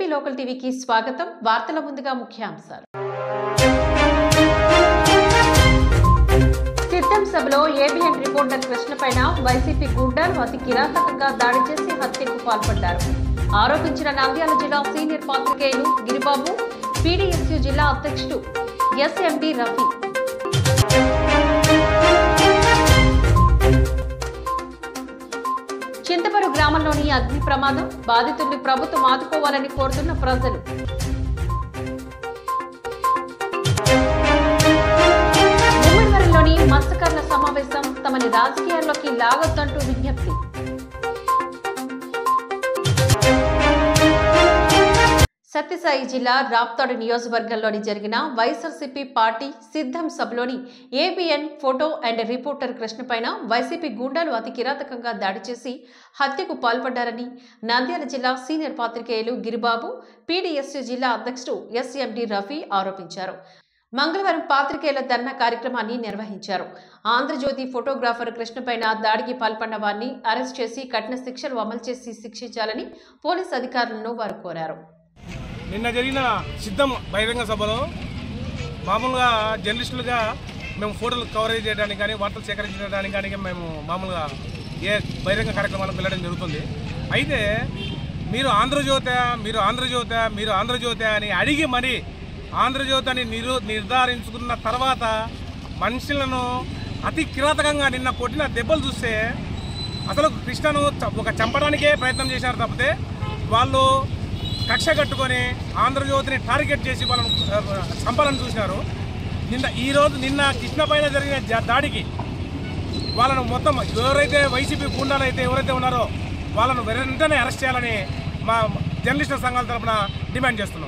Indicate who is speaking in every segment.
Speaker 1: AP local టీవీకి స్వాగతం వార్తల ముందుగా ముఖ్యాంశాలు సిద్ధం సభలో ఏబిఎన్ రిపోర్టర్ కృష్ణపైన వైసీపీ గుండాలు అతి కిరాతకంగా దాడి చేసి హత్యకు పాల్పడ్డారు ఆరోపించిన నంద్యాల జిల్లా సీనియర్ పాత్రికేయులు గిరిబాబు పీడీఎస్యూ జిల్లా అధ్యక్షుడు ఎస్ఎండి రఫీ చింతపరు గ్రామంలోని అగ్ని ప్రమాదం బాధితుల్ని ప్రభుత్వం ఆదుకోవాలని కోరుతున్న ప్రజలు ముమ్మడివరంలోని మత్స్యకారుల సమావేశం తమని రాజకీయాల్లోకి లాగొద్దంటూ విజ్ఞప్తి సత్యసాయి జిల్లా రాప్తాడు నియోజకవర్గంలోని జరిగిన వైఎస్ఆర్సీపీ పార్టీ సిద్ధం సభలోని ఏబిఎన్ ఫోటో అండ్ రిపోర్టర్ కృష్ణపైన వైసీపీ గూండాలు అతి కిరాతకంగా దాడి చేసి హత్యకు పాల్పడ్డారని నంద్యాల జిల్లా సీనియర్ పాత్రికేయులు గిరిబాబు పీడీఎస్యూ జిల్లా అధ్యక్షుడు ఎస్ఎండి రఫీ ఆరోపించారు మంగళవారం పాత్రికేయుల ధర్నా కార్యక్రమాన్ని నిర్వహించారు ఆంధ్రజ్యోతి ఫోటోగ్రాఫర్ కృష్ణపైన దాడికి పాల్పడిన వారిని అరెస్ట్ చేసి కఠిన శిక్షలు అమలు చేసి శిక్షించాలని పోలీస్ అధికారులను వారు కోరారు
Speaker 2: నిన్న జరిగిన సిద్ధం బహిరంగ సభలో మామూలుగా జర్నలిస్టులుగా మేము ఫోటోలు కవరేజ్ చేయడానికి కానీ వార్తలు సేకరించడానికి కానీ మేము మామూలుగా ఏ బహిరంగ కార్యక్రమాలకు వెళ్ళడం జరుగుతుంది అయితే మీరు ఆంధ్రజ్యోత మీరు ఆంధ్రజ్యోత మీరు ఆంధ్రజ్యోత అని అడిగి మరి ఆంధ్రజ్యోతి అని నిరు నిర్ధారించుకున్న తర్వాత మనుషులను అతి కిరాతకంగా నిన్న కొట్టిన దెబ్బలు చూస్తే అసలు కృష్ణను చ- ఒక చంపడానికే ప్రయత్నం చేశారు తప్పితే వాళ్ళు కక్ష కట్టుకొని ఆంధ్రజ్యోతిని టార్గెట్ చేసి వాళ్ళను ఆ, చంపాలని చూసినారు నిన్న ఈ రోజు నిన్న కృష్ణ పైన జరిగిన జ- దాడికి వాళ్ళను మొత్తం ఎవరైతే వైసీపీ గుండాలు అయితే ఎవరైతే ఉన్నారో వాళ్ళను వెంటనే అరెస్ట్ చేయాలని మా జర్నలిస్టుల సంఘాల తరపున డిమాండ్ చేస్తున్నాం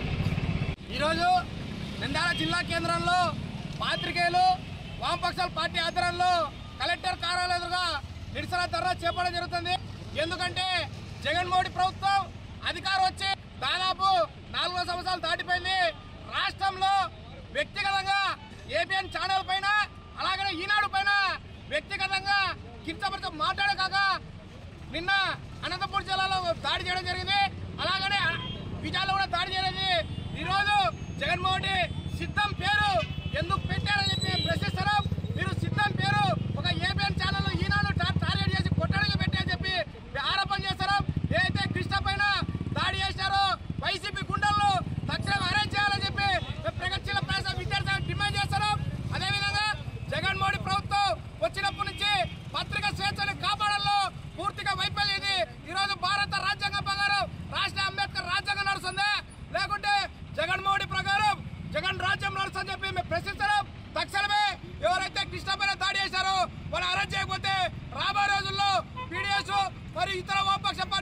Speaker 3: ఈరోజు నంద్యాల జిల్లా కేంద్రంలో పాత్రికేయులు వామపక్షాల పార్టీ ఆధ్వర్యంలో కలెక్టర్ కార్యాలయం ఎదురుగా నిరసన ధర్నా చేపట్టడం జరుగుతుంది ఎందుకంటే జగన్మోహన్ ప్రభుత్వం అధికారం వచ్చి దాదాపు నాలుగో సంవత్సరాలు దాటిపోయింది రాష్ట్రంలో వ్యక్తిగతంగా ఏబిఎన్ ఛానల్ పైన అలాగే ఈనాడు పైన వ్యక్తిగతంగా కించపరిచ మాట్లాడే కాక నిన్న అనంతపురం జిల్లాలో దాడి చేయడం జరిగింది అలాగనే విజయాల్లో కూడా దాడి చేయలేదు ఈరోజు జగన్మోహన్ రెడ్డి సిద్ధం పేరు ఎందుకు పెట్టారని చెప్పి ప్రశ్నిస్తారు మీరు సిద్ధం పేరు ఒక ఏబిఎన్ ఛానల్ ఈనాడు టా- టార్గెట్ చేసి కొట్టడానికి పెట్టారని చెప్పి ఆరోపణ చేస్తారు ఏదైతే కృష్ణ పైన దాడి చేశారో వైసీపీ గుండెల్లో తక్షణం అరెస్ట్ చేయాలని చెప్పి మేము ప్రగతిశీల ప్రజా విద్యార్థులు డిమాండ్ చేస్తారు అదేవిధంగా జగన్మోహన్ రెడ్డి ప్రభుత్వం వచ్చినప్పటి నుంచి పత్రిక స్వేచ్ఛను కాపాడంలో పూర్తిగా వైఫల్యం ఇది ఈరోజు భారత రాజ్యాంగం ప్రకారం రాష్ట్ర అంబేద్కర్ రాజ్యాంగం నడుస్తుంది లేకుంటే జగన్మోహన్ రెడ్డి ప్రకారం జగన్ రాజ్యం నడుస్తుందని చెప్పి మేము ప్రశ్నిస్తున్నాం తక్షణమే ఎవరైతే కృష్ణ పైన దాడి చేశారో వాళ్ళు అరెస్ట్ చేయకపోతే రాబోయే రోజుల్లో పీడిఎస్ మరియు ఇతర వామపక్ష పార్టీ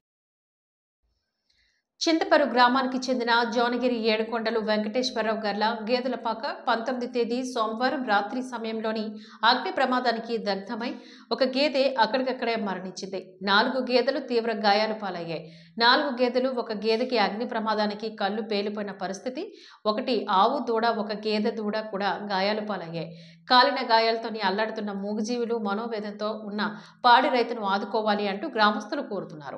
Speaker 1: చింతపరు గ్రామానికి చెందిన జోనగిరి ఏడుకొండలు వెంకటేశ్వరరావు గార్ల గేదెలపాక పంతొమ్మిది తేదీ సోమవారం రాత్రి సమయంలోని అగ్ని ప్రమాదానికి దగ్ధమై ఒక గేదె అక్కడికక్కడే మరణించింది నాలుగు గేదెలు తీవ్ర గాయాలు పాలయ్యాయి నాలుగు గేదెలు ఒక గేదెకి అగ్ని ప్రమాదానికి కళ్ళు పేలిపోయిన పరిస్థితి ఒకటి ఆవు దూడ ఒక గేదె దూడ కూడా గాయాలు పాలయ్యాయి కాలిన గాయాలతోని అల్లాడుతున్న మూగజీవులు మనోవేదంతో ఉన్న పాడి రైతును ఆదుకోవాలి అంటూ గ్రామస్తులు కోరుతున్నారు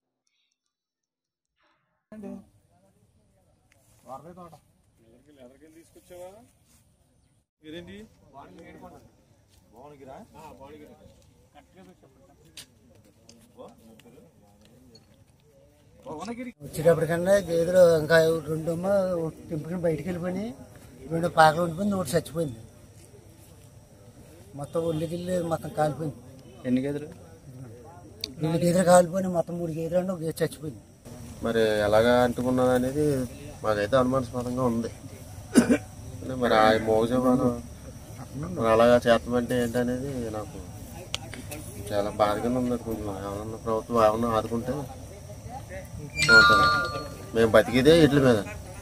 Speaker 4: వచ్చేటప్పటికన్నా గేదెలు ఇంకా రెండు తింపుకుని బయటికి వెళ్ళిపోయి రెండు పాకలు ఉండిపోయింది ఒకటి చచ్చిపోయింది మొత్తం ఒళ్ళికెళ్ళి మొత్తం కాలిపోయింది
Speaker 5: ఎన్ని గదులు
Speaker 4: రెండు గేదెలు కాలిపోయి మొత్తం మూడు గేదెలు అంటే ఒక గేదె చచ్చిపోయింది
Speaker 5: మరి ఎలాగా అంటుకున్నది అనేది మాకైతే అనుమానాస్పదంగా ఉంది అంటే మరి ఆ మోగజవాలు మరి అలాగా చేస్తామంటే ఏంటనేది నాకు చాలా బాధగా ఉంది కొంచెం ఏమన్నా ప్రభుత్వం ఏమన్నా ఆదుకుంటే బాగుంటుంది మేము బతికిదే ఇట్ల మీద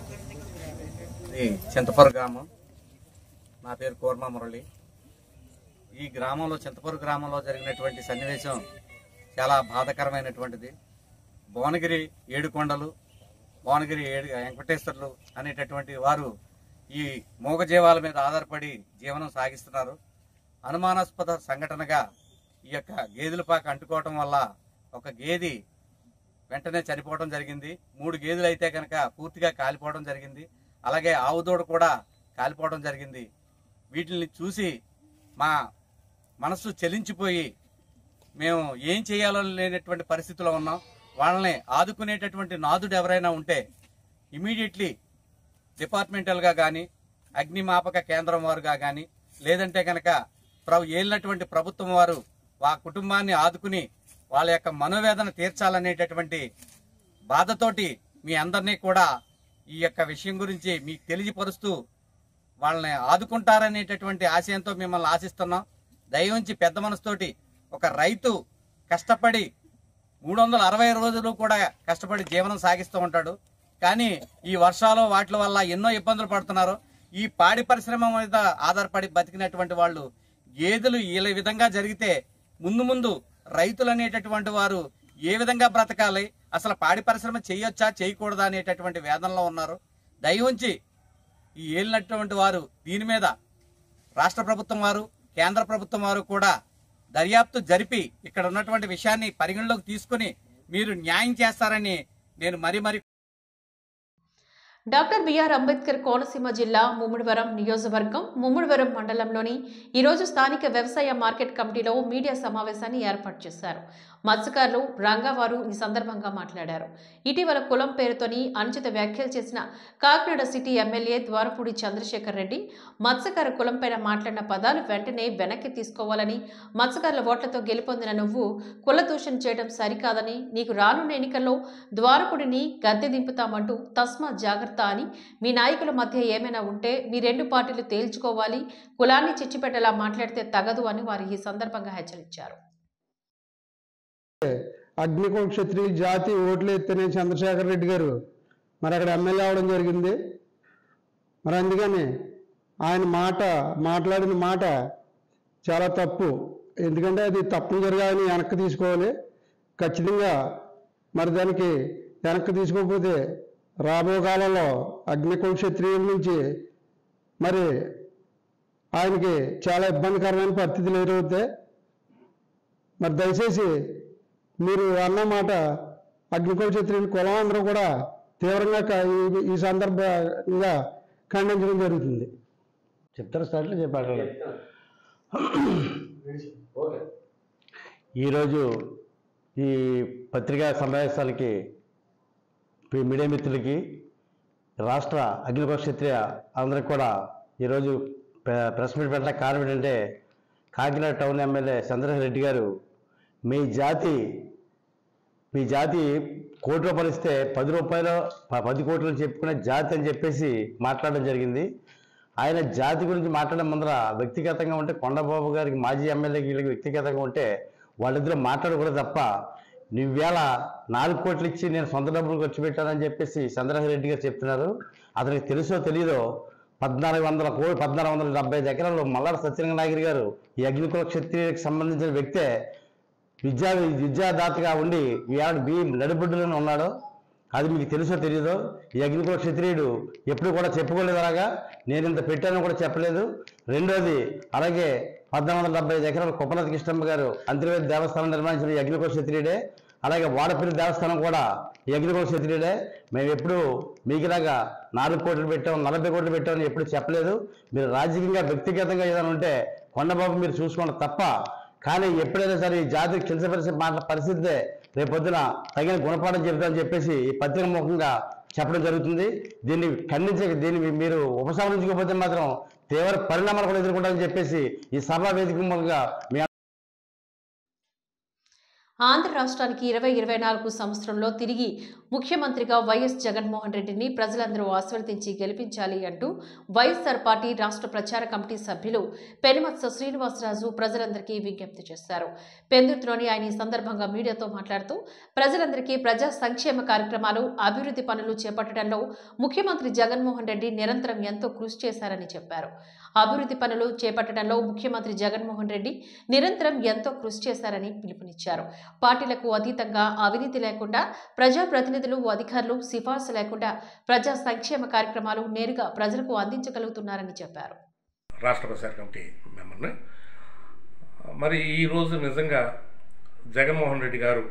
Speaker 6: ఈ చింతపరు గ్రామం నా పేరు కోర్మా మురళి ఈ గ్రామంలో చింతపరు గ్రామంలో జరిగినటువంటి సన్నివేశం చాలా బాధాకరమైనటువంటిది భువనగిరి ఏడుకొండలు భువనగిరి ఏడు వెంకటేశ్వర్లు అనేటటువంటి వారు ఈ మూగజీవాల మీద ఆధారపడి జీవనం సాగిస్తున్నారు అనుమానాస్పద సంఘటనగా ఈ యొక్క గేదెల పాక అంటుకోవటం వల్ల ఒక గేది వెంటనే చనిపోవడం జరిగింది మూడు గేదెలు అయితే కనుక పూర్తిగా కాలిపోవడం జరిగింది అలాగే ఆవు దూడ కూడా కాలిపోవడం జరిగింది వీటిని చూసి మా మనసు చెలించిపోయి మేము ఏం చేయాలో లేనటువంటి పరిస్థితిలో ఉన్నాం వాళ్ళని ఆదుకునేటటువంటి నాదుడు ఎవరైనా ఉంటే ఇమీడియట్లీ డిపార్ట్మెంటల్గా కానీ అగ్నిమాపక కేంద్రం వారుగా కానీ లేదంటే కనుక ప్రభు ఏలినటువంటి ప్రభుత్వం వారు ఆ కుటుంబాన్ని ఆదుకుని వాళ్ళ యొక్క మనోవేదన తీర్చాలనేటటువంటి బాధతోటి మీ అందరినీ కూడా ఈ యొక్క విషయం గురించి మీకు తెలియపరుస్తూ వాళ్ళని ఆదుకుంటారనేటటువంటి ఆశయంతో మిమ్మల్ని ఆశిస్తున్నాం దయవుంచి పెద్ద మనసుతోటి ఒక రైతు కష్టపడి మూడు వందల అరవై రోజులు కూడా కష్టపడి జీవనం సాగిస్తూ ఉంటాడు కానీ ఈ వర్షాలు వాటి వల్ల ఎన్నో ఇబ్బందులు పడుతున్నారు ఈ పాడి పరిశ్రమ మీద ఆధారపడి బతికినటువంటి వాళ్ళు గేదెలు ఈ విధంగా జరిగితే ముందు ముందు రైతులు అనేటటువంటి వారు ఏ విధంగా బ్రతకాలి అసలు పాడి పరిశ్రమ చేయొచ్చా చేయకూడదా అనేటటువంటి వేదనలో ఉన్నారు దయవుంచి ఈ ఏలినటువంటి వారు దీని మీద రాష్ట్ర ప్రభుత్వం వారు కేంద్ర ప్రభుత్వం వారు కూడా దర్యాప్తు జరిపి ఇక్కడ ఉన్నటువంటి విషయాన్ని పరిగణలోకి తీసుకుని మీరు న్యాయం చేస్తారని నేను మరీ మరీ
Speaker 1: డాక్టర్ బిఆర్ అంబేద్కర్ కోనసీమ జిల్లా ముమ్మిడివరం నియోజకవర్గం ముమ్మిడివరం మండలంలోని ఈరోజు స్థానిక వ్యవసాయ మార్కెట్ కమిటీలో మీడియా సమావేశాన్ని ఏర్పాటు చేశారు మత్స్యకారులు రంగావారు ఈ సందర్భంగా మాట్లాడారు ఇటీవల కులం పేరుతోని అనుచిత వ్యాఖ్యలు చేసిన కాకినాడ సిటీ ఎమ్మెల్యే ద్వారపూడి చంద్రశేఖర్ రెడ్డి మత్స్యకార కులంపైన మాట్లాడిన పదాలు వెంటనే వెనక్కి తీసుకోవాలని మత్స్యకారుల ఓట్లతో గెలుపొందిన నువ్వు కుల దూషణ చేయడం సరికాదని నీకు రానున్న ఎన్నికల్లో ద్వారపుడిని గద్దె దింపుతామంటూ తస్మా జాగ్రత్త అని మీ నాయకుల మధ్య ఏమైనా ఉంటే మీ రెండు పార్టీలు తేల్చుకోవాలి కులాన్ని చిచ్చిపెట్టేలా మాట్లాడితే తగదు అని వారు ఈ సందర్భంగా హెచ్చరించారు
Speaker 7: అగ్నికుల క్షత్రియ జాతి ఓట్లు ఎత్తేనే చంద్రశేఖర్ రెడ్డి గారు మరి అక్కడ ఎమ్మెల్యే అవడం జరిగింది మరి అందుకని ఆయన మాట మాట్లాడిన మాట చాలా తప్పు ఎందుకంటే అది తప్పు జరగాలని వెనక్కి తీసుకోవాలి ఖచ్చితంగా మరి దానికి వెనక్కి తీసుకోకపోతే రాబో కాలంలో అగ్నికుల క్షత్రియుల నుంచి మరి ఆయనకి చాలా ఇబ్బందికరమైన పరిస్థితులు ఎదురవుతాయి మరి దయచేసి మీరు అన్న మాట అగ్నికుల క్షత్రియుల కులం అందరూ కూడా తీవ్రంగా క- ఈ- ఈ సందర్భంగా ఖండించడం జరుగుతుంది చెప్తారా స్టార్ట్లో చెప్పాలి
Speaker 8: ఈరోజు ఈ పత్రికా సమావేశాలకి ఈ మీడియా మిత్రులకి రాష్ట్ర అగ్నికుల క్షత్రియ అందరికి కూడా ఈరోజు ప్రె- ప్రెస్ మీట్ పెట్టడానికి కారణం ఏంటంటే కాకినాడ టౌన్ ఎమ్మెల్యే చంద్రశేఖర్ రెడ్డి గారు మీ జాతి మీ జాతి కోటి రూపాయలు ఇస్తే పది రూపాయలు ప- పది కోట్లు చెప్పుకునే జాతి అని చెప్పేసి మాట్లాడడం జరిగింది ఆయన జాతి గురించి మాట్లాడడం ముందర వ్యక్తిగతంగా ఉంటే కొండబాబు గారికి మాజీ ఎమ్మెల్యేకి వీళ్ళకి వ్యక్తిగతంగా ఉంటే వాళ్ళిద్దరూ మాట్లాడకూడదు తప్ప నువ్వేళ నాలుగు కోట్లు ఇచ్చి నేను సొంత డబ్బులు ఖర్చు పెట్టానని చెప్పేసి చంద్రశేఖర్ రెడ్డి గారు చెప్తున్నారు అతనికి తెలుసో తెలియదో పద్నాలుగు వందల కోటి పద్నాలుగు వందల డెబ్బై ఐదు ఎకరాలు మల్లాడ సత్యరంగ నాయకులు గారు ఈ అగ్నికుల క్షత్రియులకు సంబంధించిన వ్యక్తే విద్యా విద్యాదాతగా ఉండి ఈనాడు బి నడిబొడ్డులోనే ఉన్నాడు అది మీకు తెలుసో తెలియదో ఈ అగ్నికుల క్షత్రియుడు ఎప్పుడు కూడా చెప్పుకోలేదు అలాగా నేను ఇంత పెట్టానని కూడా చెప్పలేదు రెండోది అలాగే పద్నాలుగు వందల డెబ్బై ఐదు ఎకరాల కుప్పనతి కృష్ణమ్మ గారు అంతర్వేద దేవస్థానం నిర్మించిన ఈ అగ్నికుల క్షత్రియుడే అలాగే వాడపల్లి దేవస్థానం కూడా ఈ అగ్నికుల క్షత్రియుడే మేము ఎప్పుడు మీకులాగా నాలుగు కోట్లు పెట్టాం నలభై కోట్లు పెట్టామని ఎప్పుడు చెప్పలేదు మీరు రాజకీయంగా వ్యక్తిగతంగా ఏదైనా ఉంటే కొండబాబు మీరు చూసుకోండి తప్ప కానీ ఎప్పుడైనా సరే ఈ జాతికి కించపరిచే మాట పరిస్థితే రేపొద్దున తగిన గుణపాఠం చెబుతామని చెప్పేసి ఈ పత్రిక ముఖంగా చెప్పడం జరుగుతుంది దీన్ని ఖండించే దీన్ని మీరు ఉపసంహరించుకోకపోతే మాత్రం తీవ్ర పరిణామాలు కూడా ఎదుర్కొంటామని చెప్పేసి ఈ సభా వేదిక ముఖంగా మీ
Speaker 1: ఆంధ్ర రాష్ట్రానికి ఇరవై ఇరవై నాలుగు సంవత్సరంలో తిరిగి ముఖ్యమంత్రిగా వైఎస్ జగన్మోహన్ రెడ్డిని ప్రజలందరూ ఆశీర్వదించి గెలిపించాలి అంటూ వైఎస్ఆర్ పార్టీ రాష్ట్ర ప్రచార కమిటీ సభ్యులు పెనుమత్స శ్రీనివాసరాజు ప్రజలందరికీ విజ్ఞప్తి చేశారు పెందుర్తిలోని ఆయన ఈ సందర్భంగా మీడియాతో మాట్లాడుతూ ప్రజలందరికీ ప్రజా సంక్షేమ కార్యక్రమాలు అభివృద్ధి పనులు చేపట్టడంలో ముఖ్యమంత్రి జగన్మోహన్ రెడ్డి నిరంతరం ఎంతో కృషి చేశారని చెప్పారు అభివృద్ధి పనులు చేపట్టడంలో ముఖ్యమంత్రి జగన్మోహన్ రెడ్డి నిరంతరం ఎంతో కృషి చేశారని పిలుపునిచ్చారు పార్టీలకు అతీతంగా అవినీతి లేకుండా ప్రజాప్రతినిధులు అధికారులు సిఫార్సు లేకుండా ప్రజా సంక్షేమ కార్యక్రమాలు నేరుగా ప్రజలకు అందించగలుగుతున్నారని చెప్పారు
Speaker 2: రాష్ట్ర ప్రచార కమిటీ మెంబర్ని మరి ఈరోజు నిజంగా జగన్మోహన్ రెడ్డి గారు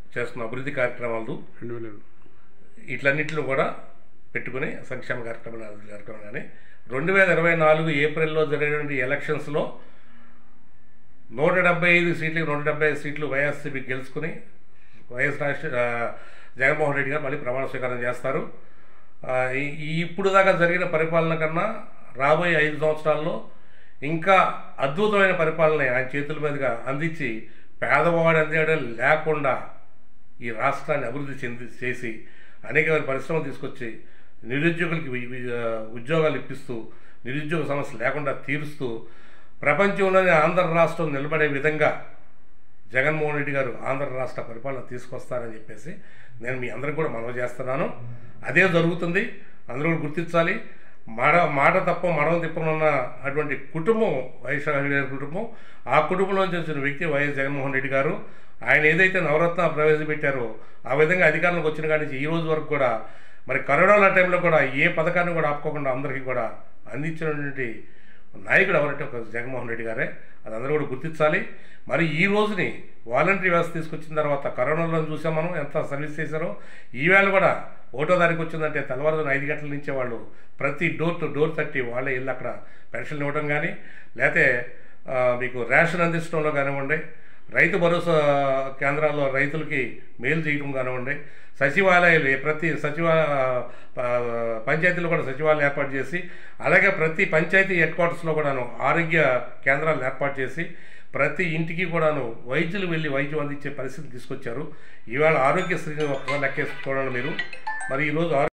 Speaker 2: చేస్తున్న అభివృద్ధి కార్యక్రమాలు
Speaker 7: రెండు వేల
Speaker 2: ఇట్లన్నింటిలో కూడా పెట్టుకుని సంక్షేమ కార్యక్రమాలు అభివృద్ధి కార్యక్రమాలు కానీ రెండు వేల ఇరవై నాలుగు ఏప్రిల్లో జరిగినటువంటి ఎలక్షన్స్లో నూట డెబ్బై ఐదు సీట్లు నూట డెబ్బై ఐదు సీట్లు వైఎస్సీపీ గెలుచుకుని వైఎస్ రాష్ట్ర ఆ, జగన్మోహన్ రెడ్డి గారు మళ్ళీ ప్రమాణ స్వీకారం చేస్తారు ఆ, ఈ- ఈ ఇప్పుడు దాకా జరిగిన పరిపాలన కన్నా రాబోయే ఐదు సంవత్సరాల్లో ఇంకా అద్భుతమైన పరిపాలన ఆయన చేతుల మీదుగా అందించి పేదవాడు అందేయడం లేకుండా ఈ రాష్ట్రాన్ని అభివృద్ధి చెంది చేసి అనేకమైన పరిశ్రమలు తీసుకొచ్చి నిరుద్యోగులకి వి- వి- ఆ, ఉద్యోగాలు ఇప్పిస్తూ నిరుద్యోగ సమస్య లేకుండా తీరుస్తూ ప్రపంచంలోనే ఆంధ్ర రాష్ట్రం నిలబడే విధంగా జగన్మోహన్ రెడ్డి గారు ఆంధ్ర రాష్ట్ర పరిపాలన తీసుకొస్తారని చెప్పేసి నేను మీ అందరికి కూడా మనవి చేస్తున్నాను అదే జరుగుతుంది అందరూ కూడా గుర్తించాలి మాట మాట తప్ప మడవ తిప్పనున్న అటువంటి కుటుంబం వైఎస్ రాజశేఖర గారి కుటుంబం ఆ కుటుంబంలోంచి వచ్చిన వ్యక్తి వైఎస్ జగన్మోహన్ రెడ్డి గారు ఆయన ఏదైతే నవరత్న ప్రవేశపెట్టారో ఆ విధంగా అధికారంలోకి వచ్చిన కాడి నుంచి ఈ రోజు వరకు కూడా మరి కరోనా టైంలో కూడా ఏ పథకాన్ని కూడా ఆపుకోకుండా అందరికీ కూడా అందించినటువంటి నాయకుడు ఎవరంటే ఒక జగన్మోహన్ రెడ్డి గారే అది అందరూ కూడా గుర్తించాలి మరి ఈ రోజుని వాలంటరీ వ్యవస్థ తీసుకొచ్చిన తర్వాత కరోనాలో చూసాం మనం ఎంత సర్వీస్ చేశారో ఈవేళ కూడా ఒకటో తారీఖు వచ్చిందంటే తెల్లవారుజామున ఐదు గంటల నుంచే వాళ్ళు ప్రతి డోర్ టు డోర్ తట్టి వాళ్ళే వెళ్ళి అక్కడ పెన్షన్లు ఇవ్వడం కానీ లేకపోతే ఆ, మీకు రేషన్ అందించడంలో కానివ్వండి రైతు భరోసా కేంద్రాల్లో రైతులకి మేలు చేయడం కానివ్వండి సచివాలయాలు ప్రతి సచివా ఆ, పంచాయతీలో కూడా సచివాలయం ఏర్పాటు చేసి అలాగే ప్రతి పంచాయతీ హెడ్ క్వార్టర్స్లో కూడాను ఆరోగ్య కేంద్రాలను ఏర్పాటు చేసి ప్రతి ఇంటికి కూడాను వైద్యులు వెళ్ళి వైద్యం అందించే పరిస్థితి తీసుకొచ్చారు ఇవాళ ఆరోగ్యశ్రీని ఒకసారి లెక్కేసి చూడండి మీరు మరి ఈరోజు ఆరో-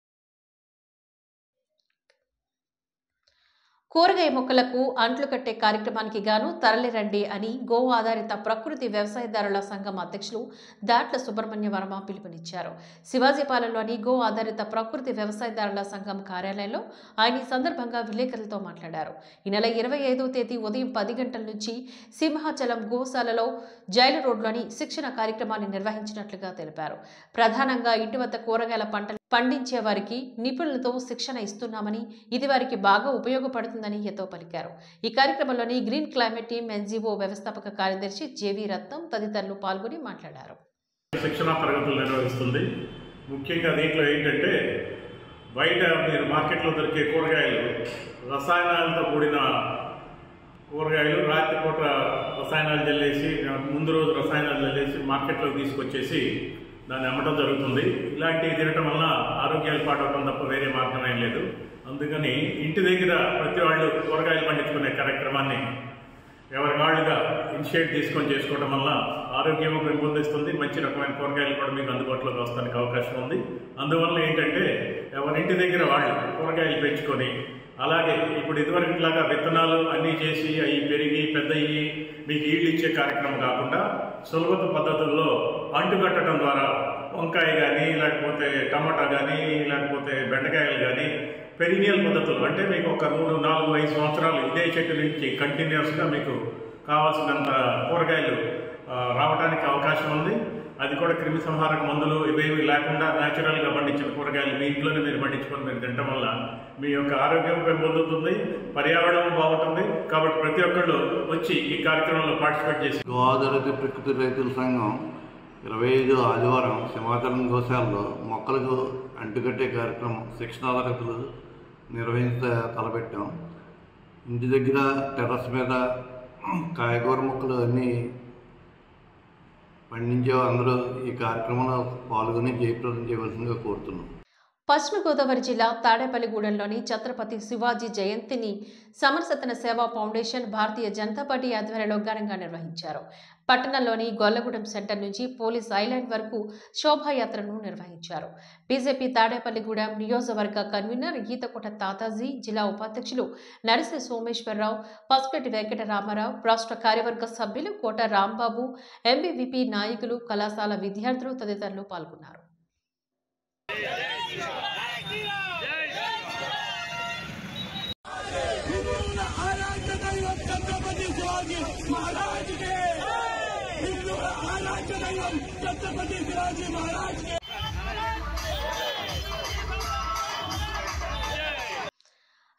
Speaker 1: కూరగాయ మొక్కలకు అంట్లు కట్టే కార్యక్రమానికి గాను తరలిరండి అని గో ఆధారిత ప్రకృతి వ్యవసాయదారుల సంఘం అధ్యక్షులు దాట్ల సుబ్రహ్మణ్య వర్మ పిలుపునిచ్చారు శివాజీపాలెంలోని గో ఆధారిత ప్రకృతి వ్యవసాయదారుల సంఘం కార్యాలయంలో ఆయన ఈ సందర్భంగా విలేకరులతో మాట్లాడారు ఈ నెల ఇరవై ఐదో తేదీ ఉదయం పది గంటల నుంచి సింహాచలం గోశాలలో జైలు రోడ్లోని శిక్షణ కార్యక్రమాన్ని నిర్వహించినట్లుగా తెలిపారు ప్రధానంగా ఇంటి వద్ద కూరగాయల పంటలు పండించే వారికి నిపుణులతో శిక్షణ ఇస్తున్నామని ఇది వారికి బాగా ఉపయోగపడుతుందని హితో పలికారు ఈ కార్యక్రమంలోని గ్రీన్ క్లైమేట్ టీమ్ ఎన్జీఓ వ్యవస్థాపక కార్యదర్శి జేవీ రత్నం తదితరులు పాల్గొని మాట్లాడారు
Speaker 9: శిక్షణ తరగతులు నిర్వహిస్తుంది ముఖ్యంగా దీంట్లో ఏంటంటే బయట మీరు మార్కెట్లో దొరికే కూరగాయలు రసాయనాలతో కూడిన కూరగాయలు రాత్రిపూట రసాయనాలు చల్లేసి ముందు రోజు రసాయనాలు చల్లేసి మార్కెట్లోకి తీసుకొచ్చేసి దాన్ని అమ్మటం జరుగుతుంది ఇలాంటివి తినటం వలన ఆరోగ్యాలు పాడవడం తప్ప వేరే మార్గం ఏం లేదు అందుకని ఇంటి దగ్గర ప్రతి వాళ్ళు కూరగాయలు పండించుకునే కార్యక్రమాన్ని ఎవరి వాళ్ళుగా ఇనిషియేట్ తీసుకొని చేసుకోవడం వల్ల ఆరోగ్యము పెంపొందిస్తుంది మంచి రకమైన కూరగాయలు కూడా మీకు అందుబాటులోకి వస్తానికి అవకాశం ఉంది అందువల్ల ఏంటంటే ఎవరింటి దగ్గర వాళ్ళు కూరగాయలు పెంచుకొని అలాగే ఇప్పుడు ఇదివరకులాగా విత్తనాలు అన్నీ చేసి అవి పెరిగి పెద్దయి మీకు ఈళ్ళు ఇచ్చే కార్యక్రమం కాకుండా సులభత పద్ధతుల్లో అంటు కట్టడం ద్వారా వంకాయ కానీ లేకపోతే టమాటా కానీ లేకపోతే బెండకాయలు కానీ పెరినియల్ పద్ధతులు అంటే మీకు ఒక మూడు నాలుగు ఐదు సంవత్సరాలు ఇదే చెట్టు నుంచి కంటిన్యూస్గా మీకు కావాల్సినంత కూరగాయలు ఆ, రావడానికి అవకాశం ఉంది అది కూడా క్రిమి సంహారక మందులు ఇవేవి లేకుండా న్యాచురల్గా పండించిన కూరగాయలు మీ ఇంట్లోనే మీరు పండించుకొని మీరు తినడం వల్ల మీ యొక్క ఆరోగ్యం పెంపొందుతుంది పర్యావరణం బాగుంటుంది కాబట్టి ప్రతి ఒక్కళ్ళు వచ్చి ఈ కార్యక్రమంలో పార్టిసిపేట్ చేసి
Speaker 10: గోదావరి ప్రకృతి రైతుల సంఘం ఇరవై ఐదు ఆదివారం సింహాచలం గోశాలలో మొక్కలకు అంటుకట్టే కార్యక్రమం శిక్షణా తరగతులు నిర్వహించ తలపెట్టాం ఇంటి దగ్గర టెర్రస్ మీద కాయగూర మొక్కలు అన్నీ పండించే అందరూ ఈ కార్యక్రమంలో పాల్గొని జయప్రదం చేయవలసిందిగా కోరుతున్నాం
Speaker 1: పశ్చిమ గోదావరి జిల్లా తాడేపల్లిగూడెంలోని ఛత్రపతి శివాజీ జయంతిని సమరసతన సేవా ఫౌండేషన్ భారతీయ జనతా పార్టీ ఆధ్వర్యంలో ఘనంగా నిర్వహించారు పట్టణంలోని గొల్లగూడెం సెంటర్ నుంచి పోలీస్ ఐలాండ్ వరకు శోభాయాత్రను నిర్వహించారు బీజేపీ తాడేపల్లిగూడెం నియోజకవర్గ కన్వీనర్ ఈతకోట తాతాజీ జిల్లా ఉపాధ్యక్షులు నరిసి సోమేశ్వరరావు పసుపెట్టి వెంకటరామారావు రాష్ట్ర కార్యవర్గ సభ్యులు కోట రాంబాబు ఎంబీవీపీ నాయకులు కళాశాల విద్యార్థులు తదితరులు పాల్గొన్నారు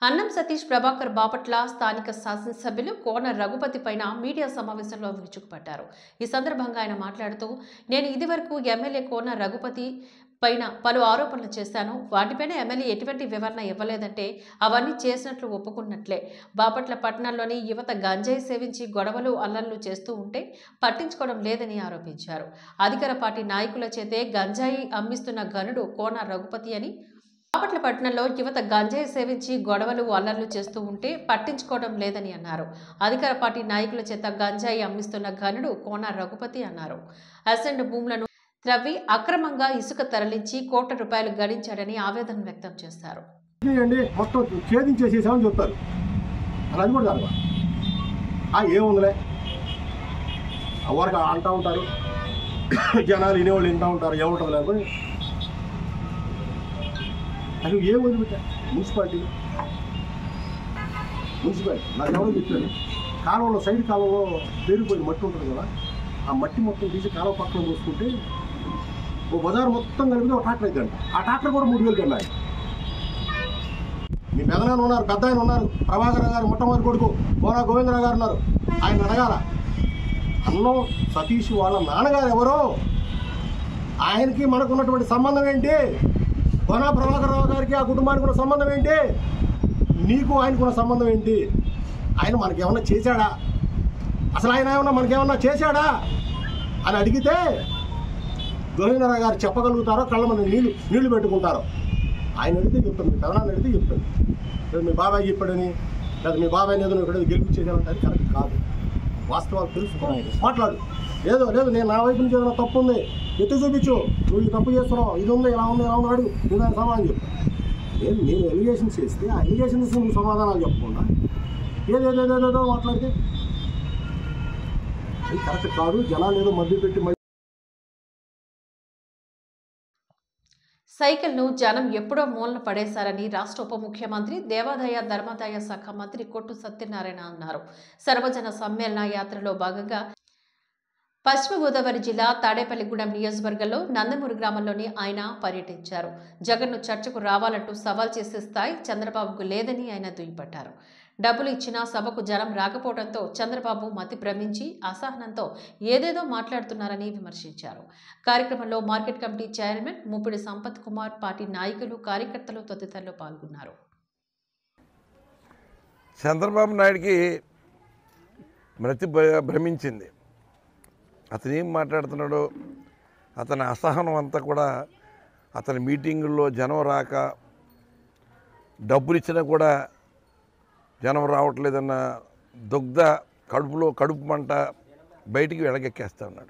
Speaker 1: అన్నం సతీష్ ప్రభాకర్ బాపట్ల స్థానిక శాసనసభ్యులు కోన రఘుపతి పైన మీడియా సమావేశంలో విరుచుకుపడ్డారు ఈ సందర్భంగా ఆయన మాట్లాడుతూ నేను ఇదివరకు ఎమ్మెల్యే కోన రఘుపతి పైన పలు ఆరోపణలు చేశాను వాటిపైన ఎమ్మెల్యే ఎటువంటి వివరణ ఇవ్వలేదంటే అవన్నీ చేసినట్లు ఒప్పుకున్నట్లే బాపట్ల పట్టణంలోని యువత గంజాయి సేవించి గొడవలు అల్లర్లు చేస్తూ ఉంటే పట్టించుకోవడం లేదని ఆరోపించారు అధికార పార్టీ నాయకుల చేతే గంజాయి అమ్మిస్తున్న గనుడు కోన రఘుపతి అని బాపట్ల పట్టణంలో యువత గంజాయి సేవించి గొడవలు అల్లర్లు చేస్తూ ఉంటే పట్టించుకోవడం లేదని అన్నారు అధికార పార్టీ నాయకుల చేత గంజాయి అమ్మిస్తున్న ఘనుడు కోన రఘుపతి అన్నారు అసెండ్ భూములను త్రవ్వి అక్రమంగా ఇసుక తరలించి కోట్ల రూపాయలు గడించాడని ఆవేదన వ్యక్తం చేశారు
Speaker 11: చేయండి మొత్తం ఛేదించేసేసామని చెప్తారు అలా అది కూడా జరగదు ఆ ఏముందిలే ఎవరికి అంటూ ఉంటారు జనాలు వినేవాళ్ళు వింటూ ఉంటారు ఏముంటుంది లేకపోతే అసలు ఏం వదిలిపెట్టా మున్సిపాలిటీ మున్సిపాలిటీ నాకు ఎవరో చెప్పారు కాలువలో సైడ్ కాలువలో పేరుపోయిన మట్టి ఉంటుంది కదా ఆ మట్టి మొత్తం తీసి కాలువ పక్కన పోసుకుంటే ఓ బజార్ మొత్తం కలిపితే ఒక ట్రాక్టర్ అయితే ఆ ట్రాక్టర్ కూడా మూడు వేలు కన్నా మీ పెదనాన్న ఉన్నారు పెద్ద ఆయన ఉన్నారు ప్రభాకర్ గారు మొట్టమొదటి కొడుకు కోనా గోవిందరావు గారు ఉన్నారు ఆయన అడగాల అన్నం సతీష్ వాళ్ళ నాన్నగారు ఎవరో ఆయనకి మనకు ఉన్నటువంటి సంబంధం ఏంటి కోనా ప్రభాకర్ రావు గారికి ఆ కుటుంబానికి ఉన్న సంబంధం ఏంటి నీకు ఆయనకున్న సంబంధం ఏంటి ఆయన మనకేమన్నా చేశాడా అసలు ఆయన ఏమన్నా మనకేమన్నా చేశాడా అని అడిగితే గోవిందరావు గారు చెప్పగలుగుతారో కళ్ళ మంది నీళ్లు నీళ్లు పెట్టుకుంటారో ఆయన అడిగితే చెప్తాను మీ పెదనాన్ని అడిగితే చెప్తాను లేదా మీ బాబాయ్ చెప్పాడని లేదా మీ బాబాయ్ ఏదో ఇక్కడ గెలిపించేదానంటే అది కరెక్ట్ కాదు వాస్తవాలు తెలుసుకో మాట్లాడు లేదు లేదు నేను నా వైపు నుంచి ఏదైనా తప్పు ఉంది ఎత్తు చూపించు నువ్వు ఈ తప్పు చేస్తున్నావు ఇది ఉంది ఇలా ఉంది ఇలా ఉంది అడుగు నేను దానికి సమాధానం చెప్పు నేను నేను ఎలిగేషన్స్ చేస్తే ఆ ఎలిగేషన్స్ నువ్వు సమాధానాలు చెప్పకుండా ఏదేదేదేదో మాట్లాడితే అది కరెక్ట్ కాదు జనాలు ఏదో మధ్య పెట్టి మధ్య
Speaker 1: సైకిల్ను జనం ఎప్పుడో మూలన పడేశారని రాష్ట్ర ఉప ముఖ్యమంత్రి దేవాదాయ ధర్మాదాయ శాఖ మంత్రి కొట్టు సత్యనారాయణ అన్నారు సర్వజన సమ్మేళన యాత్రలో భాగంగా పశ్చిమ గోదావరి జిల్లా తాడేపల్లిగూడెం నియోజకవర్గంలో నందమూరు గ్రామంలోని ఆయన పర్యటించారు జగన్ను చర్చకు రావాలంటూ సవాల్ చేసే స్థాయి చంద్రబాబుకు లేదని ఆయన దుయ్యబట్టారు డబ్బులు ఇచ్చినా సభకు జనం రాకపోవడంతో చంద్రబాబు మతి భ్రమించి అసహనంతో ఏదేదో మాట్లాడుతున్నారని విమర్శించారు కార్యక్రమంలో market committee chairman Muppidi Sampath Kumar party నాయకులు కార్యకర్తలు తదితరులు పాల్గొన్నారు
Speaker 12: చంద్రబాబు నాయుడికి మృతి భ- భ్రమించింది అతను ఏం మాట్లాడుతున్నాడో అతని అసహనం అంతా కూడా అతని మీటింగుల్లో జనం రాక డబ్బులు ఇచ్చినా కూడా జనం రావట్లేదన్న దుగ్ధ కడుపులో కడుపు మంట బయటికి వెలగెక్కేస్తా ఉన్నాడు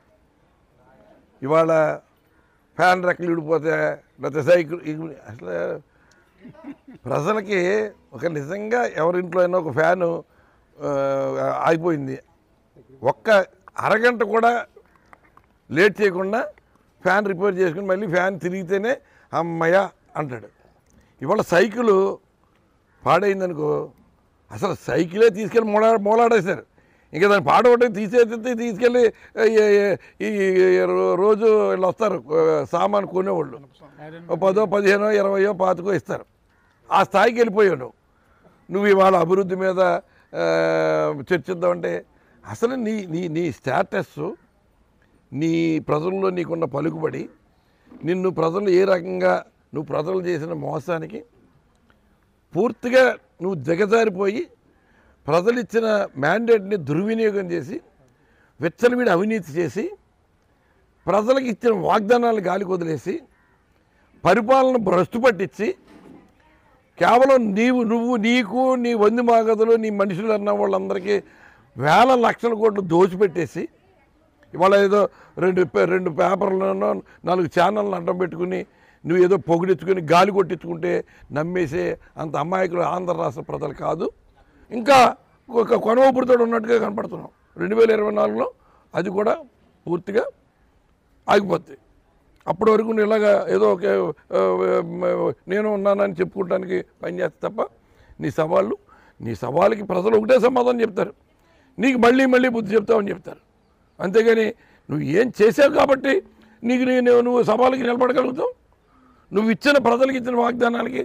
Speaker 12: ఇవాళ ఫ్యాన్ రెక్కలు విడిపోతే లేకపోతే సైకిల్ ఇవి- అసలు ప్రజలకి ఒక నిజంగా ఎవరింట్లో అయినా ఒక ఫ్యాను ఆ, ఆగిపోయింది ఒక్క అరగంట కూడా లేట్ చేయకుండా ఫ్యాన్ రిపేర్ చేసుకుని మళ్ళీ ఫ్యాన్ తిరిగితేనే అమ్మయ్య అంటాడు ఇవాళ సైకిలు పాడైందనుకో అసలు సైకిలే తీసుకెళ్ళి మూలా మూలాడేశారు ఇంకా దాన్ని పాడవటం తీసేస్తే తీసుకెళ్ళి ఈ- ఈ ఈ రోజు వీళ్ళు వస్తారు ఆ, సామాను కొనేవాళ్ళు ఓ పదో పదిహేనో ఇరవయో పాతికో ఇస్తారు ఆ స్థాయికి వెళ్ళిపోయావు నువ్వు నువ్వు ఇవాళ అభివృద్ధి మీద ఆ, చర్చిద్దామంటే అసలు నీ నీ నీ స్టేటస్ నీ ప్రజల్లో నీకున్న పలుకుబడి నిన్ను ప్రజలు ఏ రకంగా నువ్వు ప్రజలు చేసిన మోసానికి పూర్తిగా నువ్వు దిగజారిపోయి ప్రజలు ఇచ్చిన మ్యాండేట్ని దుర్వినియోగం చేసి విచ్చలవిడి అవినీతి చేసి ప్రజలకు ఇచ్చిన వాగ్దానాలు గాలికి వదిలేసి పరిపాలన భ్రష్టు పట్టించి కేవలం నీవు నువ్వు నీకు నీ వంది మాగదులు నీ మనుషులు అన్న వాళ్ళందరికీ వేల లక్షల కోట్లు దోచిపెట్టేసి ఇవాళ ఏదో రెండు పే- రెండు పేపర్లను నాలుగు ఛానళ్ళను అడ్డం పెట్టుకుని నువ్వు ఏదో పొగిడించుకుని గాలి కొట్టించుకుంటే నమ్మేసే అంత అమాయకులు ఆంధ్ర రాష్ట్ర ప్రజలు కాదు ఇంకా ఒక కొనవపురితో ఉన్నట్టుగా కనపడుతున్నాం రెండు వేల ఇరవై నాలుగులో అది కూడా పూర్తిగా ఆగిపోద్ది అప్పటి వరకు నువ్వు ఇలాగా ఏదో ఒక ఆ, నేను ఉన్నానని చెప్పుకోవడానికి పనిచేస్తే తప్ప నీ సవాళ్ళు నీ సవాళ్ళకి ప్రజలు ఒకటే సమాధానం చెప్తారు నీకు మళ్ళీ మళ్ళీ బుద్ధి చెప్తావని చెప్తారు అంతేగాని నువ్వు ఏం చేసావు కాబట్టి నీకు నీ- నువ్వు నువ్వు సవాళ్ళకి నిలబడగలుగుతావు నువ్వు ఇచ్చిన ప్రజలకు ఇచ్చిన వాగ్దానాలకి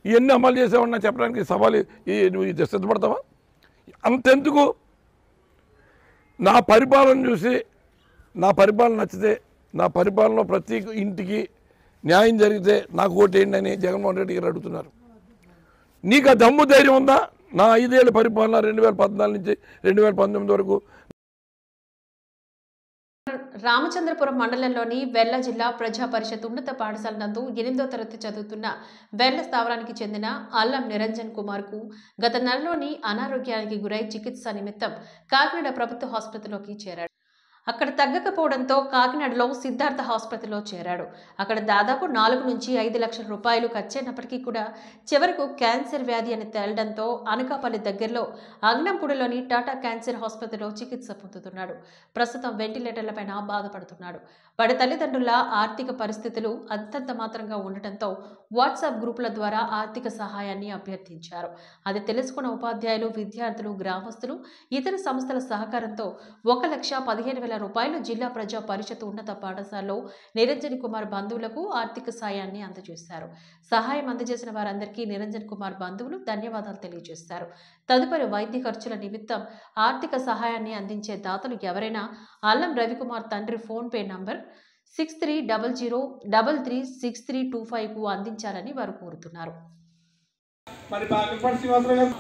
Speaker 12: ఇవన్నీ అమలు చేసామన్నా చెప్పడానికి సవాలు ఈ నువ్వు ఇది సిద్ధపడతావా అంతెందుకు నా పరిపాలన చూసి నా పరిపాలన నచ్చితే నా పరిపాలనలో ప్రతి ఇంటికి న్యాయం జరిగితే నాకు ఓటేయండి అని జగన్మోహన్ రెడ్డి గారు అడుగుతున్నారు నీకు ఆ దమ్ము ధైర్యం ఉందా నా ఐదేళ్ల పరిపాలన రెండు వేల పద్నాలుగు నుంచి రెండు వేల పంతొమ్మిది వరకు
Speaker 1: రామచంద్రపురం మండలంలోని వెల్ల జిల్లా ప్రజా పరిషత్ ఉన్నత పాఠశాల నందు ఎనిమిదో తరగతి చదువుతున్న వెల్ల స్థావరానికి చెందిన అల్లం నిరంజన్ కుమార్ కు గత నెలలోని అనారోగ్యానికి గురై చికిత్స నిమిత్తం కాకినాడ ప్రభుత్వ ఆసుపత్రిలోకి చేరాడు అక్కడ తగ్గకపోవడంతో కాకినాడలో సిద్ధార్థ హాస్పిటల్లో చేరాడు అక్కడ దాదాపు నాలుగు నుంచి ఐదు లక్షల రూపాయలు ఖర్చయినప్పటికీ కూడా చివరకు క్యాన్సర్ వ్యాధి అని తేలడంతో అనకాపల్లి దగ్గరలో అగ్నంపూడిలోని టాటా క్యాన్సర్ ఆసుపత్రిలో చికిత్స పొందుతున్నాడు ప్రస్తుతం వెంటిలేటర్లపైన బాధపడుతున్నాడు వాడి తల్లిదండ్రుల ఆర్థిక పరిస్థితులు అంతంత మాత్రంగా ఉండటంతో వాట్సాప్ గ్రూపుల ద్వారా ఆర్థిక సహాయాన్ని అభ్యర్థించారు అది తెలుసుకున్న ఉపాధ్యాయులు విద్యార్థులు గ్రామస్తులు ఇతర సంస్థల సహకారంతో ఒక లక్ష పదిహేను వేల రూపాయలు జిల్లా ప్రజా పరిషత్ ఉన్నత పాఠశాలలో నిరంజన్ కుమార్ బంధువులకు ఆర్థిక సాయాన్ని అందజేశారు సహాయం అందజేసిన వారందరికీ నిరంజన్ కుమార్ బంధువులు ధన్యవాదాలు తెలియజేశారు తదుపరి వైద్య ఖర్చుల నిమిత్తం ఆర్థిక సహాయాన్ని అందించే దాతలు ఎవరైనా అల్లం రవికుమార్ తండ్రి PhonePe number six three double zero double three six three two ఫైవ్కు అందించాలని వారు కోరుతున్నారు
Speaker 3: మరి బాగపడి శ్రీనివాసరావు గారు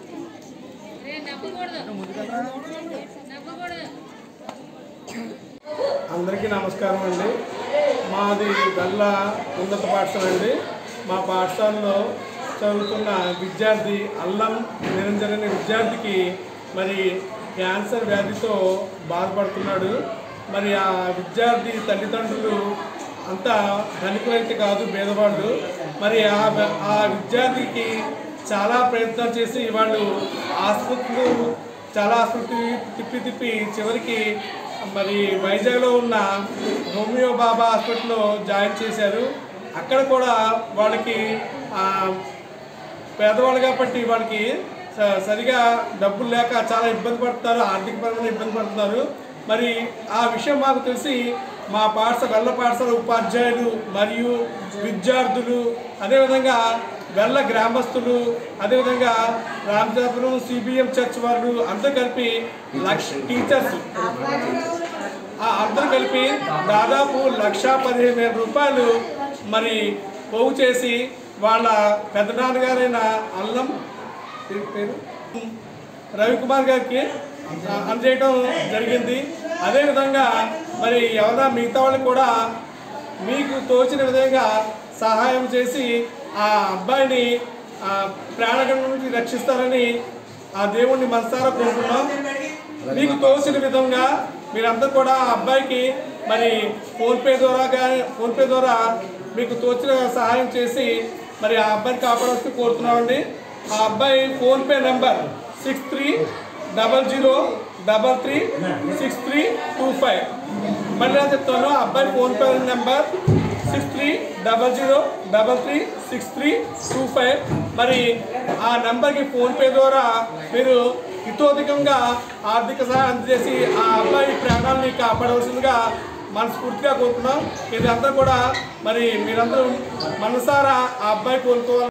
Speaker 3: అందరికీ నమస్కారం అండి మాది గల్ల ఉన్నత పాఠశాల అండి మా పాఠశాలలో చదువుతున్న విద్యార్థి అల్లం నిరంజన్ అనే విద్యార్థికి మరి క్యాన్సర్ వ్యాధితో బాధపడుతున్నాడు మరి ఆ విద్యార్థి తల్లిదండ్రులు అంతా ధనికులైతే కాదు భేదవాళ్ళు మరి ఆ వ- ఆ విద్యార్థికి చాలా ప్రయత్నాలు చేసి వాళ్ళు ఆసుపత్రులు చాలా ఆసుపత్రి తిప్పి తిప్పి చివరికి మరి వైజాగ్లో ఉన్న హోమియో బాబా హాస్పిటల్లో జాయిన్ చేశారు అక్కడ కూడా వాళ్ళకి ఆ, పేదవాళ్ళు కాబట్టి వాళ్ళకి స- సరిగా డబ్బులు లేక చాలా ఇబ్బంది పడుతున్నారు ఆర్థికపరమైన ఇబ్బంది పడుతున్నారు మరి ఆ విషయం మాకు తెలిసి మా పాఠశాల వెళ్ళ పాఠశాల ఉపాధ్యాయులు మరియు విద్యార్థులు అదేవిధంగా వెళ్ళ గ్రామస్తులు అదేవిధంగా రామచంద్రపురం సిబిఎం చర్చ్ వాళ్ళు అందరూ కలిపి లక్ష టీచర్స్ ఆ అందరూ కలిపి దాదాపు లక్ష పదిహేను వేల రూపాయలు మరి పోగు చేసి వాళ్ళ పెద్దనాన్నగారైన అల్లం పేరు- పేరు రవికుమార్ గారికి ఆ, అందజేయడం జరిగింది అదేవిధంగా మరి ఎవరైనా మిగతా వాళ్ళు కూడా మీకు తోచిన విధంగా సహాయం చేసి ఆ అబ్బాయిని ఆ, ప్రాణగణం నుంచి రక్షిస్తారని ఆ దేవుణ్ణి మనసారా కోరుకున్నాం మీకు తోచిన విధంగా మీరందరూ కూడా ఆ అబ్బాయికి మరి ఫోన్పే ద్వారా కానీ ఫోన్పే ద్వారా మీకు తోచిన సహాయం చేసి మరి ఆ అబ్బాయిని కాపాడాల్సి కోరుతున్నామండి ఆ అబ్బాయి PhonePe number six three double zero double three six three two five మళ్ళీ నేను చెప్తాను ఆ అబ్బాయి PhonePe number six three double zero double three six three two five మరి ఆ నెంబర్కి ఫోన్పే ద్వారా మీరు ఇతోధికంగా ఆర్థిక సహాయం అందజేసి ఆ అబ్బాయి ప్రాణాలని కాపాడవలసిందిగా మనస్ఫూర్తిగా కోరుతున్నాం ఇదంతా కూడా మరి మీరందరూ మనసారా ఆ అబ్బాయి కోరుకోవాలి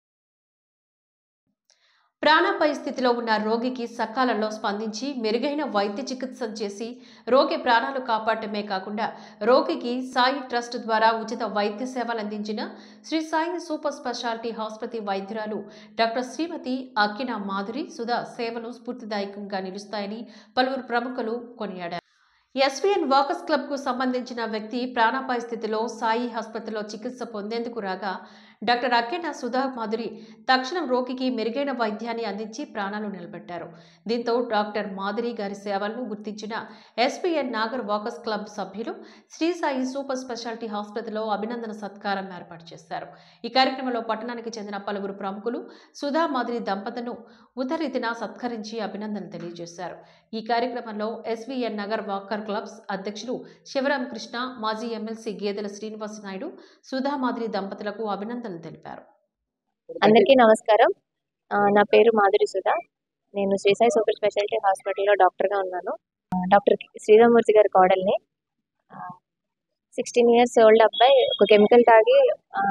Speaker 1: ప్రాణాపాయ స్థితిలో ఉన్న రోగికి సకాలంలో స్పందించి మెరుగైన వైద్య చికిత్స చేసి రోగి ప్రాణాలు కాపాడటమే కాకుండా రోగికి సాయి ట్రస్ట్ ద్వారా ఉచిత వైద్య సేవలు అందించిన శ్రీ సాయి సూపర్ స్పెషాలిటీ ఆసుపత్రి వైద్యురాలు డాక్టర్ శ్రీమతి అక్కిన మాధురి సుధా సేవలు స్ఫూర్తిదాయకంగా నిలుస్తాయని పలువురు ప్రముఖులు కొనియాడారు ఎస్వీఎన్ వాకర్స్ క్లబ్కు సంబంధించిన వ్యక్తి ప్రాణాపాయ స్థితిలో సాయి ఆసుపత్రిలో చికిత్స పొందేందుకు రాగా డాక్టర్ అక్కెన సుధా మాధురి తక్షణం రోగికి మెరుగైన వైద్యాన్ని అందించి ప్రాణాలు నిలబెట్టారు దీంతో డాక్టర్ మాధురి గారి సేవలను గుర్తించిన ఎస్పీఎన్ నాగర్ వాకర్స్ క్లబ్ సభ్యులు శ్రీ సాయి సూపర్ స్పెషాలిటీ ఆసుపత్రిలో అభినందన సత్కారం ఏర్పాటు చేశారు ఈ కార్యక్రమంలో పట్టణానికి చెందిన పలువురు ప్రముఖులు సుధా మాధురి దంపతులను ఉదరీతిన సత్కరించి అభినందనలు తెలియజేశారు ఈ కార్యక్రమంలో ఎస్వీఎన్ నగర్ వాకర్ క్లబ్స్ అధ్యక్షులు శివరాం కృష్ణ మాజీ ఎమ్మెల్సీ గేదెల శ్రీనివాస నాయుడు సుధా మాధురి దంపతులకు అభినందనలు తెలిపారు
Speaker 13: అందరికీ నమస్కారం ఆ, నా పేరు మాధురి సుధా నేను శ్రీసాయి సూపర్ స్పెషాలిటీ హాస్పిటల్లో డాక్టర్గా ఉన్నాను ఆ, డాక్టర్ శ్రీరామూర్తి గారి కోడల్ని సిక్స్టీన్ ఇయర్స్ ఓల్డ్ అబ్బాయి ఒక కెమికల్ తాగి ఆ,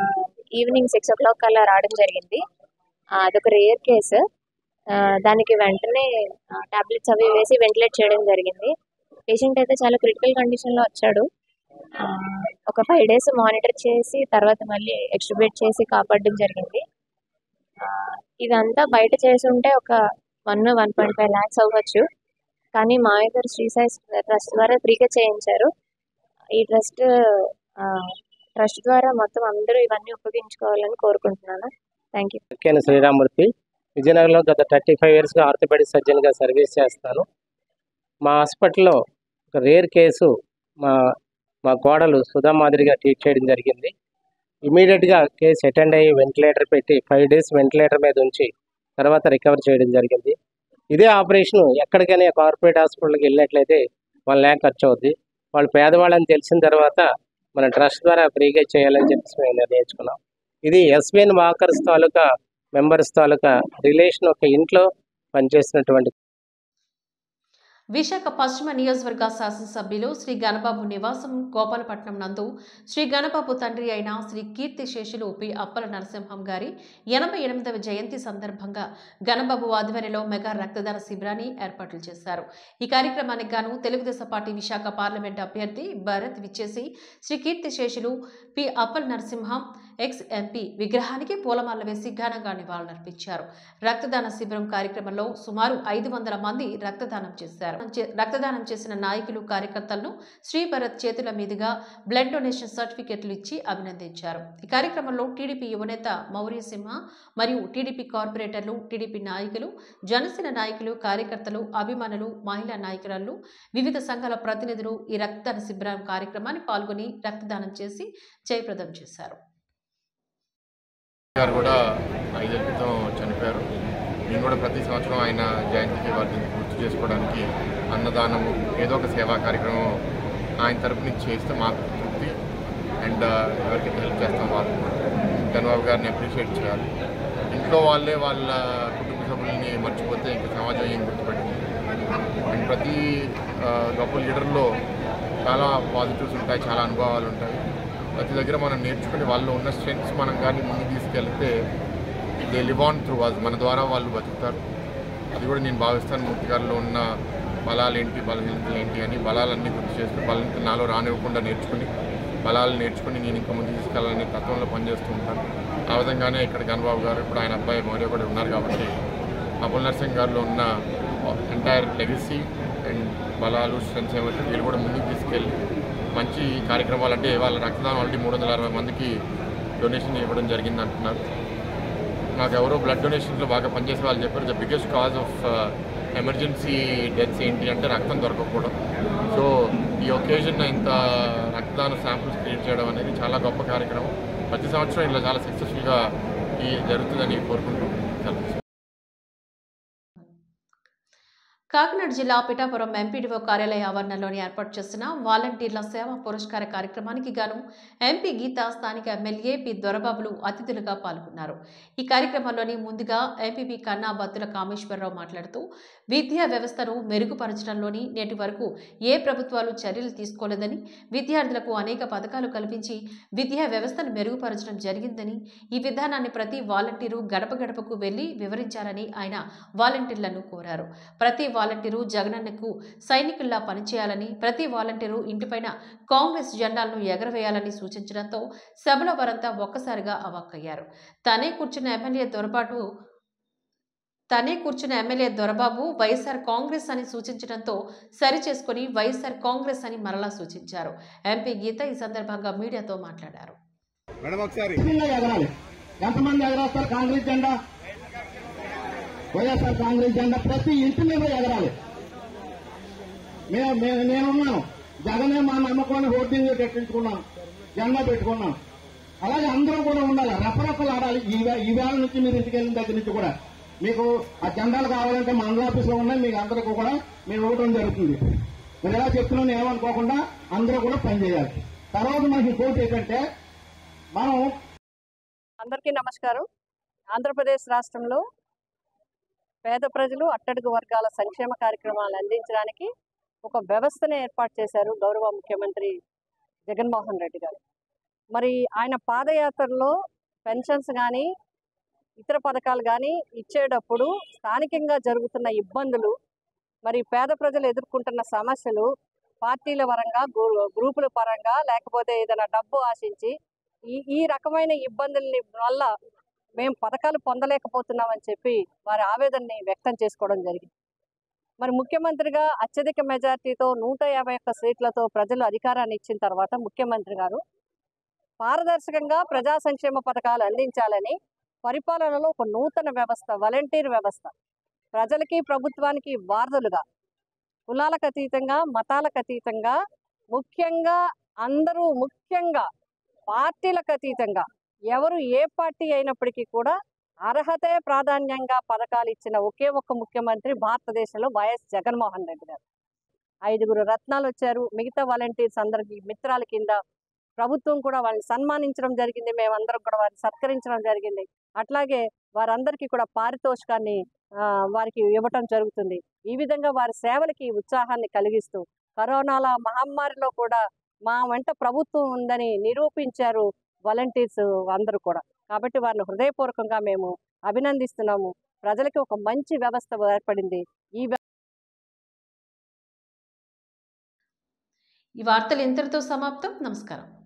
Speaker 13: ఈవినింగ్ సిక్స్ ఓ క్లాక్ అలా రావడం జరిగింది ఆ, అదొక రేర్ కేసు దానికి వెంటనే టాబ్లెట్స్ అవి వేసి వెంటిలేట్ చేయడం జరిగింది పేషెంట్ అయితే చాలా క్రిటికల్ కండిషన్లో వచ్చాడు ఆ, ఒక ఫైవ్ డేస్ మానిటర్ చేసి తర్వాత మళ్ళీ ఎక్స్ట్రిబ్యూట్ చేసి కాపాడడం జరిగింది ఆ, ఇదంతా బయట చేసి ఉంటే ఒక one one point five lakhs అవ్వచ్చు కానీ మామయ్య గారు శ్రీ సాయి ట్రస్ట్ ద్వారా ఫ్రీగా చేయించారు ఈ ట్రస్ట్ ట్రస్ట్ ద్వారా మొత్తం అందరూ ఇవన్నీ ఉపయోగించుకోవాలని కోరుకుంటున్నాను థ్యాంక్ యూ
Speaker 14: కేన శ్రీరామూర్తి విజయనగరంలో గత థర్టీ ఫైవ్ ఇయర్స్గా ఆర్థోపెడిక్ సర్జన్గా సర్వీస్ చేస్తాను మా హాస్పిటల్లో ఒక రేర్ కేసు మా మా కోడలు సుధా మాదిరిగా ట్రీట్ చేయడం జరిగింది ఇమీడియట్గా కేసు అటెండ్ అయ్యి వెంటిలేటర్ పెట్టి ఫైవ్ డేస్ వెంటిలేటర్ మీద ఉంచి తర్వాత రికవర్ చేయడం జరిగింది ఇదే ఆపరేషన్ ఎక్కడికైనా కార్పొరేట్ హాస్పిటల్కి వెళ్ళినట్లయితే వాళ్ళ ల్యాక్ ఖర్చు అవుద్ది వాళ్ళు పేదవాళ్ళని తెలిసిన తర్వాత మన ట్రస్ట్ ద్వారా ఫ్రీగా చేయాలని చెప్పేసి మేము నిర్ణయించుకున్నాం ఇది ఎస్విఎన్ వాకర్స్ తాలూకా మెంబర్స్ తాలూకా రిలేషన్ ఒక ఇంట్లో పనిచేసినటువంటి
Speaker 1: విశాఖ పశ్చిమ నియోజకవర్గ శాసనసభ్యులు శ్రీ గణబాబు నివాసం గోపాలపట్నం నందు శ్రీ గణబాబు తండ్రి అయిన శ్రీ కీర్తి శేషులు పి అప్పల నరసింహం గారి ఎనభై ఎనిమిదవ జయంతి సందర్భంగా గణబాబు ఆధ్వర్యంలో మెగా రక్తదాన శిబిరాన్ని ఏర్పాట్లు చేశారు ఈ కార్యక్రమానికి గాను తెలుగుదేశం పార్టీ విశాఖ పార్లమెంట్ అభ్యర్థి భరత్ విచ్చేసి Sri Keerthi Seshulu P Appal Narasimham ex MP విగ్రహానికి పూలమాల వేసి ఘనంగా నివాళులర్పించారు రక్తదాన శిబిరం కార్యక్రమంలో సుమారు ఐదు వందల మంది రక్తదానం చేశారు చే- రక్తదానం చేసిన నాయకులు కార్యకర్తలను శ్రీ భరత్ చేతుల మీదుగా బ్లడ్ డొనేషన్ సర్టిఫికెట్లు ఇచ్చి అభినందించారు ఈ కార్యక్రమంలో టీడీపీ యువనేత మౌర్య సింహ మరియు టీడీపీ కార్పొరేటర్లు టీడీపీ నాయకులు జనసేన నాయకులు కార్యకర్తలు అభిమానులు మహిళా నాయకురాలు వివిధ సంఘాల ప్రతినిధులు ఈ రక్తదాన శిబిరం కార్యక్రమాన్ని పాల్గొని రక్తదానం చేసి జయప్రదం చేశారు
Speaker 15: గారు కూడా ఐదేళ్ళ క్రితం చనిపోయారు నేను కూడా ప్రతి సంవత్సరం ఆయన జయంతికి వాటిని గుర్తు చేసుకోవడానికి అన్నదానము ఏదో ఒక సేవా కార్యక్రమం ఆయన తరపు నుంచి చేస్తే మాకు తృప్తి అండ్ ఎవరికి హెల్ప్ చేస్తాం వాళ్ళు చంద్రబాబు గారిని అప్రిషియేట్ చేయాలి ఇంట్లో వాళ్ళే వాళ్ళ కుటుంబ సభ్యుల్ని మర్చిపోతే ఇంకా సమాజం ఏం గుర్తుపెట్టింది అండ్ ప్రతి ఆ, గొప్ప లీడర్లో చాలా పాజిటివ్స్ ఉంటాయి చాలా అనుభవాలు ఉంటాయి ప్రతి దగ్గర మనం నేర్చుకుని వాళ్ళు ఉన్న స్ట్రెంగ్స్ మనం కానీ ముందుకు తీసుకెళ్తే they live on through was మన ద్వారా వాళ్ళు బతుకుతారు అది కూడా నేను భావిస్తాను మూర్తి గారిలో ఉన్న బలాలు ఏంటి బలహీనతలు ఏంటి అని బలాలన్నీ గుర్తు చేసుకుని బలహీనతలు నాలో రానివ్వకుండా నేర్చుకుని బలాలు నేర్చుకుని నేను ఇంకా ముందుకు తీసుకెళ్ళాలనే తత్వంలో పనిచేస్తూ ఉంటాను ఆ విధంగానే ఇక్కడ గణబాబు గారు ఇప్పుడు ఆయన అబ్బాయి మౌర్య కూడా ఉన్నారు కాబట్టి అబుల్ నర్సింగ్ గారిలో ఉన్న ఎంటైర్ లెగసీ అండ్ బలాలు స్ట్రెంగ్స్ ఏమైతే వీళ్ళు కూడా ముందుకు తీసుకెళ్ళి మంచి కార్యక్రమాలు అంటే వాళ్ళ రక్తదానం ఆల్రెడీ మూడు వందల అరవై మందికి డొనేషన్ ఇవ్వడం జరిగింది అంటున్నారు నాకు ఎవరో బ్లడ్ డొనేషన్లో బాగా పనిచేసే వాళ్ళు చెప్పారు the biggest cause of emergency deaths ఏంటి అంటే రక్తం దొరకకపోవడం సో ఈ ఒకేజన్ ఇంత రక్తదాన శాంపుల్స్ క్రియేట్ చేయడం అనేది చాలా గొప్ప కార్యక్రమం ప్రతి సంవత్సరం ఇలా చాలా సక్సెస్ఫుల్గా ఈ జరుగుతుందని కోరుకుంటూ సెలవు
Speaker 1: కాకినాడ జిల్లా పిఠాపురం ఎంపీడీఓ కార్యాలయ ఆవరణలోని ఏర్పాటు చేసిన వాలంటీర్ల సేవా పురస్కార కార్యక్రమానికి గాను ఎంపీ గీత స్థానిక ఎమ్మెల్యే పి దొరబాబులు అతిథులుగా పాల్గొన్నారు ఈ కార్యక్రమంలోని ముందుగా ఎంపీపీ కన్నా బత్తుల కామేశ్వరరావు మాట్లాడుతూ విద్యా వ్యవస్థను మెరుగుపరచడంలోని నేటి వరకు ఏ ప్రభుత్వాలు చర్యలు తీసుకోలేదని విద్యార్థులకు అనేక పథకాలు కల్పించి విద్యా వ్యవస్థను మెరుగుపరచడం జరిగిందని ఈ విధానాన్ని ప్రతి వాలంటీరు గడప గడపకు వెళ్లి వివరించాలని ఆయన వాలంటీర్లను కోరారు ప్రతి వాలంటీరు జగనన్నకు సైనికుల్లా పనిచేయాలని ప్రతి వాలంటీరు ఇంటిపైన కాంగ్రెస్ జెండాలను ఎగరవేయాలని సూచించడంతో సభలో వారంతా ఒక్కసారిగా అవాక్కయ్యారు తనే కూర్చున్న ఎమ్మెల్యే దొరబాటు తనే కూర్చున్న ఎమ్మెల్యే దొరబాబు వైఎస్ఆర్ కాంగ్రెస్ అని సూచించడంతో సరి చేసుకుని వైఎస్ఆర్ కాంగ్రెస్ అని మరలా సూచించారు ఎంపీ గీత ఈ సందర్భంగా మీడియాతో మాట్లాడారు
Speaker 3: మేడం ఒకసారి
Speaker 11: ఎగరాలి ఎంతమంది ఎగరేస్తారు కాంగ్రెస్ జెండా వైఎస్ఆర్ కాంగ్రెస్ జెండా ప్రతి ఇంటి మీద ఎగరాలి మేము మేము నేనున్నాను జగనే మా నమ్మకాన్ని హోర్డింగ్ పెట్టించుకున్నాం జెండా పెట్టుకున్నాం అలాగే అందరూ కూడా ఉండాలి రెపరెపలు ఆడాలి ఈ వే- ఈ వేళ నుంచి మీరు ఇంటికి వెళ్ళిన దగ్గర నుంచి కూడా మీకు ఆ జెండాలు కావాలంటే మండల ఆఫీస్లో ఉన్నాయి మీకు అందరికీ కూడా మేము ఇవ్వడం జరుగుతుంది మీరు ఎలా చెప్తున్నాను ఏమనుకోకుండా అందరూ కూడా పనిచేయాలి తర్వాత మనకి ఇంకోటి ఏంటంటే మనం
Speaker 16: అందరికీ నమస్కారం ఆంధ్రప్రదేశ్ రాష్ట్రంలో పేద ప్రజలు అట్టడుగు వర్గాల సంక్షేమ కార్యక్రమాలు అందించడానికి ఒక వ్యవస్థను ఏర్పాటు చేశారు గౌరవ ముఖ్యమంత్రి జగన్మోహన్ రెడ్డి గారు మరి ఆయన పాదయాత్రలో పెన్షన్స్ కానీ ఇతర పథకాలు కానీ ఇచ్చేటప్పుడు స్థానికంగా జరుగుతున్న ఇబ్బందులు మరి పేద ప్రజలు ఎదుర్కొంటున్న సమస్యలు పార్టీల పరంగా గ్రూ- గ్రూపుల పరంగా లేకపోతే ఏదైనా డబ్బు ఆశించి ఈ ఈ రకమైన ఇబ్బందుల్ని వల్ల మేము పథకాలు పొందలేకపోతున్నామని చెప్పి వారి ఆవేదనని వ్యక్తం చేసుకోవడం జరిగింది మరి ముఖ్యమంత్రిగా అత్యధిక మెజార్టీతో నూట యాభై ఒక్క సీట్లతో ప్రజలు అధికారాన్ని ఇచ్చిన తర్వాత ముఖ్యమంత్రి గారు పారదర్శకంగా ప్రజా సంక్షేమ పథకాలు అందించాలని పరిపాలనలో ఒక నూతన వ్యవస్థ వాలంటీర్ వ్యవస్థ ప్రజలకి ప్రభుత్వానికి వారధులుగా కులాలకు అతీతంగా మతాలకు అతీతంగా ముఖ్యంగా అందరూ ముఖ్యంగా పార్టీలకు అతీతంగా ఎవరు ఏ పార్టీ అయినప్పటికీ కూడా అర్హతే ప్రాధాన్యంగా పథకాలు ఇచ్చిన ఒకే ఒక్క ముఖ్యమంత్రి భారతదేశంలో వైఎస్ జగన్మోహన్ రెడ్డి గారు ఐదుగురు రత్నాలు వచ్చారు మిగతా వాలంటీర్స్ అందరికి మిత్రాల కింద ప్రభుత్వం కూడా వాళ్ళని సన్మానించడం జరిగింది మేమందరం కూడా వారిని సత్కరించడం జరిగింది అట్లాగే వారందరికీ కూడా పారితోషికాన్ని ఆ, వారికి ఇవ్వటం జరుగుతుంది ఈ విధంగా వారి సేవలకి ఉత్సాహాన్ని కలిగిస్తూ కరోనాల మహమ్మారిలో కూడా మా వెంట ప్రభుత్వం ఉందని నిరూపించారు వాలంటీర్స్ అందరూ కూడా కాబట్టి వారిని హృదయపూర్వకంగా మేము అభినందిస్తున్నాము ప్రజలకి ఒక మంచి వ్యవస్థ ఏర్పడింది ఈ వ్య-
Speaker 1: ఈ వార్తలు ఇంతటితో సమాప్తం నమస్కారం